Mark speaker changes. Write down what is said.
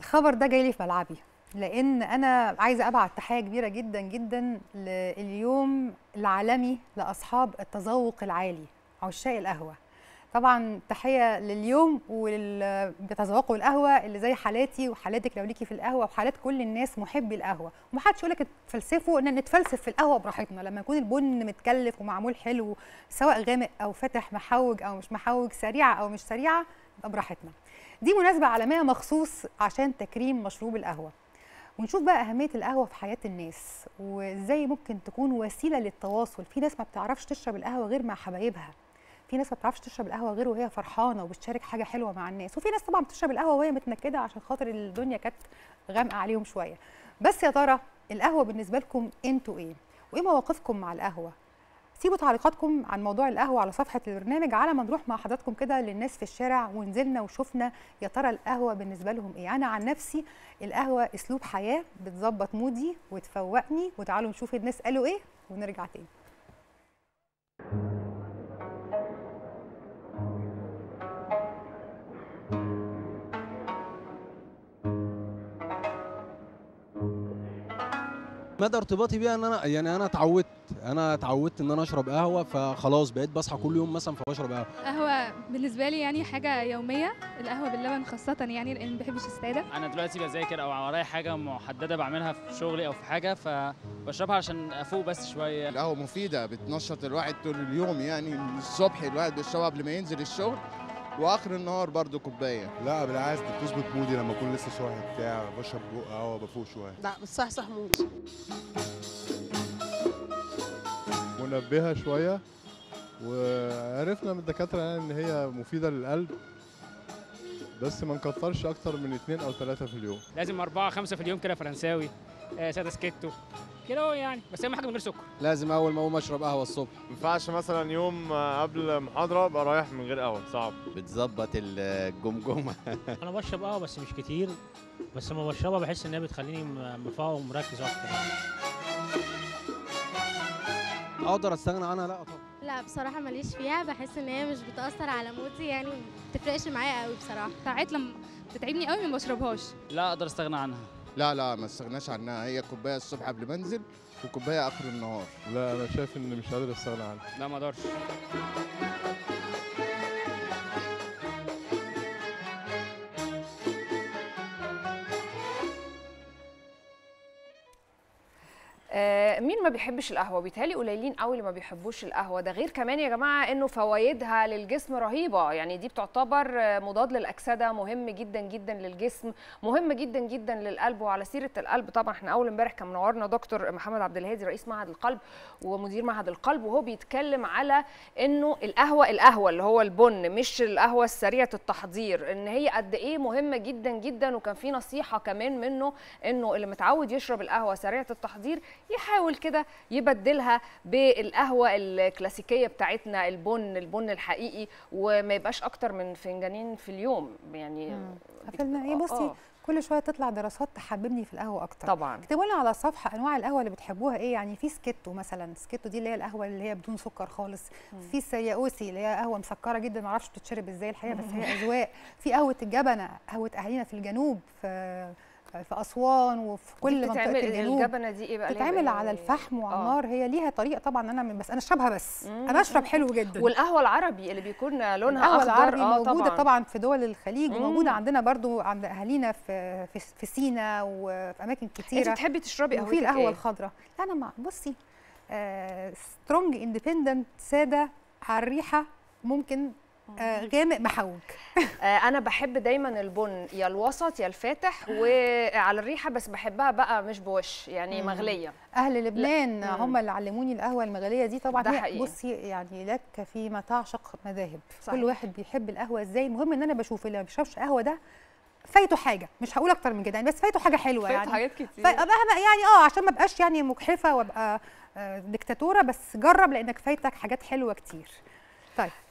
Speaker 1: الخبر ده جاي لي في ملعبي لان انا عايزه ابعت تحيه كبيره جدا جدا لليوم العالمي لاصحاب التذوق العالي عشاق القهوه طبعا تحيه لليوم واللي بيتذوقوا القهوه اللي زي حالاتي وحالاتك لو ليكي في القهوه وحالات كل الناس محبي القهوه ومحدش يقول لك تفلسفوا ان نتفلسف في القهوه براحتنا لما يكون البن متكلف ومعمول حلو سواء غامق او فاتح محوج او مش محوج سريعه او مش سريعه يبقى براحتنا دي مناسبه عالميه مخصوص عشان تكريم مشروب القهوه ونشوف بقى أهمية القهوة في حياة الناس وإزاي ممكن تكون وسيلة للتواصل في ناس ما بتعرفش تشرب القهوة غير مع حبايبها في ناس ما بتعرفش تشرب القهوة غير وهي فرحانة وبتشارك حاجة حلوة مع الناس وفي ناس طبعا بتشرب القهوة وهي متنكدة عشان خاطر الدنيا كانت غامقة عليهم شوية بس يا ترى القهوة بالنسبة لكم انتوا ايه وايه مواقفكم مع القهوة سيبوا تعليقاتكم عن موضوع القهوه على صفحه البرنامج على ما نروح مع حضراتكم كده للناس في الشارع ونزلنا وشفنا يا ترى القهوه بالنسبه لهم ايه انا عن نفسي القهوه اسلوب حياه بتظبط مودي وتفوقني وتعالوا نشوف الناس قالوا ايه ونرجع تاني
Speaker 2: مدى ارتباطي بيها ان انا يعني انا اتعودت انا اتعودت ان انا اشرب قهوه فخلاص بقيت بصحى كل يوم مثلا فبشرب قهوه
Speaker 3: قهوة بالنسبة لي يعني حاجة يومية القهوة باللبن خاصة يعني لأن ما بحبش السادة
Speaker 4: انا دلوقتي بذاكر او ورايا حاجه محدده بعملها في شغلي او في حاجه فبشربها عشان افوق بس شويه
Speaker 5: القهوة مفيدة بتنشط الواحد طول اليوم يعني الصبح الواحد بيشربها قبل ما ينزل الشغل واخر النهار برضو كوبايه
Speaker 6: لا بالعكس دي بتظبط مودي لما اكون لسه صاحي بتاع بشرب بق قهوه بفوق شويه
Speaker 7: لا بتصحصح مودي
Speaker 6: منبهه شويه وعرفنا من الدكاتره يعني ان هي مفيده للقلب بس ما نكترش اكتر من اتنين او ثلاثه في اليوم
Speaker 8: لازم أربعة خمسة في اليوم كده فرنساوي آه ساده سكيتو كده هو يعني بس أهم حاجة من غير سكر
Speaker 2: لازم اول ما اقوم اشرب قهوه الصبح
Speaker 9: ما ينفعش مثلا يوم قبل محاضرة ابقى رايح من غير قهوة صعب
Speaker 10: بتظبط الجمجمه
Speaker 11: انا بشرب قهوه بس مش كتير بس لما بشربها بحس ان هي بتخليني م- مفوق ومركز اكتر
Speaker 2: اقدر استغنى عنها لا طبعا
Speaker 12: لا بصراحة ماليش فيها بحس ان هي مش بتأثر على مودي يعني ما بتفرقش معايا قوي بصراحة
Speaker 3: ساعات لما بتتعبني قوي ما بشربهاش
Speaker 4: لا اقدر استغنى عنها
Speaker 5: لا لا ما استغناش عنها هي كوبايه الصبح قبل ما انزل وكوبايه اخر النهار
Speaker 6: لا انا شايف ان مش قادر استغنى عنها
Speaker 8: لا ما اقدرش
Speaker 13: آه، مين ما بيحبش القهوه بيتهيألي قليلين قوي اللي ما بيحبوش القهوه ده غير كمان يا جماعه انه فوائدها للجسم رهيبه يعني دي بتعتبر آه، مضاد للاكسده مهم جدا جدا للجسم مهم جدا جدا للقلب وعلى سيره القلب طبعا احنا اول امبارح كان منورنا دكتور محمد عبد الهادي رئيس معهد القلب ومدير معهد القلب وهو بيتكلم على انه القهوه القهوه اللي هو البن مش القهوه السريعه التحضير ان هي قد ايه مهمه جدا جدا وكان في نصيحه كمان منه انه اللي متعود يشرب القهوه سريعه التحضير يحاول كده يبدلها بالقهوه الكلاسيكيه بتاعتنا البن البن الحقيقي وما يبقاش اكتر من فنجانين في اليوم يعني
Speaker 1: قفلنا ايه
Speaker 13: آه،
Speaker 1: بصي
Speaker 13: آه.
Speaker 1: كل شويه تطلع دراسات تحببني في القهوه اكتر
Speaker 13: طبعا
Speaker 1: اكتبوا لنا على الصفحه انواع القهوه اللي بتحبوها ايه يعني في سكيتو مثلا سكيتو دي اللي هي القهوه اللي هي بدون سكر خالص في السياوسي اللي هي قهوه مسكره جدا ما اعرفش بتتشرب ازاي الحقيقه بس هي اذواق في قهوه الجبنه قهوه اهالينا في الجنوب في في اسوان وفي كل
Speaker 13: دي
Speaker 1: منطقه
Speaker 13: بتتعمل
Speaker 1: الجنوب
Speaker 13: الجبنه دي ايه بقى اللي هي
Speaker 1: بتتعمل
Speaker 13: بإيه؟
Speaker 1: على الفحم وعلى
Speaker 13: آه.
Speaker 1: النار هي ليها طريقه طبعا انا بس انا اشربها بس
Speaker 13: مم.
Speaker 1: انا اشرب حلو جدا
Speaker 13: والقهوه العربي اللي بيكون لونها
Speaker 1: القهوه
Speaker 13: اخضر
Speaker 1: العربي
Speaker 13: اه
Speaker 1: موجوده
Speaker 13: طبعا,
Speaker 1: طبعا في دول الخليج
Speaker 13: مم.
Speaker 1: وموجوده عندنا برضو عند اهالينا في في, في سينا وفي اماكن
Speaker 13: انت
Speaker 1: كتيره
Speaker 13: بتحبي تشربي
Speaker 1: وفي
Speaker 13: قهوتك
Speaker 1: القهوه
Speaker 13: ايه؟
Speaker 1: الخضراء لا انا مع بصي سترونج اندبندنت ساده على الريحه ممكن آه غامق محوج
Speaker 13: آه، انا بحب دايما البن يا الوسط يا الفاتح وعلى الريحه بس بحبها بقى مش بوش يعني
Speaker 1: مم.
Speaker 13: مغليه
Speaker 1: اهل لبنان
Speaker 13: مم.
Speaker 1: هم اللي علموني القهوه المغليه دي طبعا
Speaker 13: ده
Speaker 1: هي
Speaker 13: حقيقي.
Speaker 1: بصي يعني لك فيما تعشق مذاهب
Speaker 13: صحيح.
Speaker 1: كل واحد بيحب القهوه ازاي المهم ان انا بشوف اللي ما بيشربش قهوه ده فايته حاجه مش هقول اكتر من كده يعني بس فايته حاجه حلوه
Speaker 13: فايته
Speaker 1: يعني
Speaker 13: حاجات كتير.
Speaker 1: فأبقى يعني اه عشان ما ابقاش يعني مجحفه وابقى آه، ديكتاتوره بس جرب لانك فايتك حاجات حلوه كتير طيب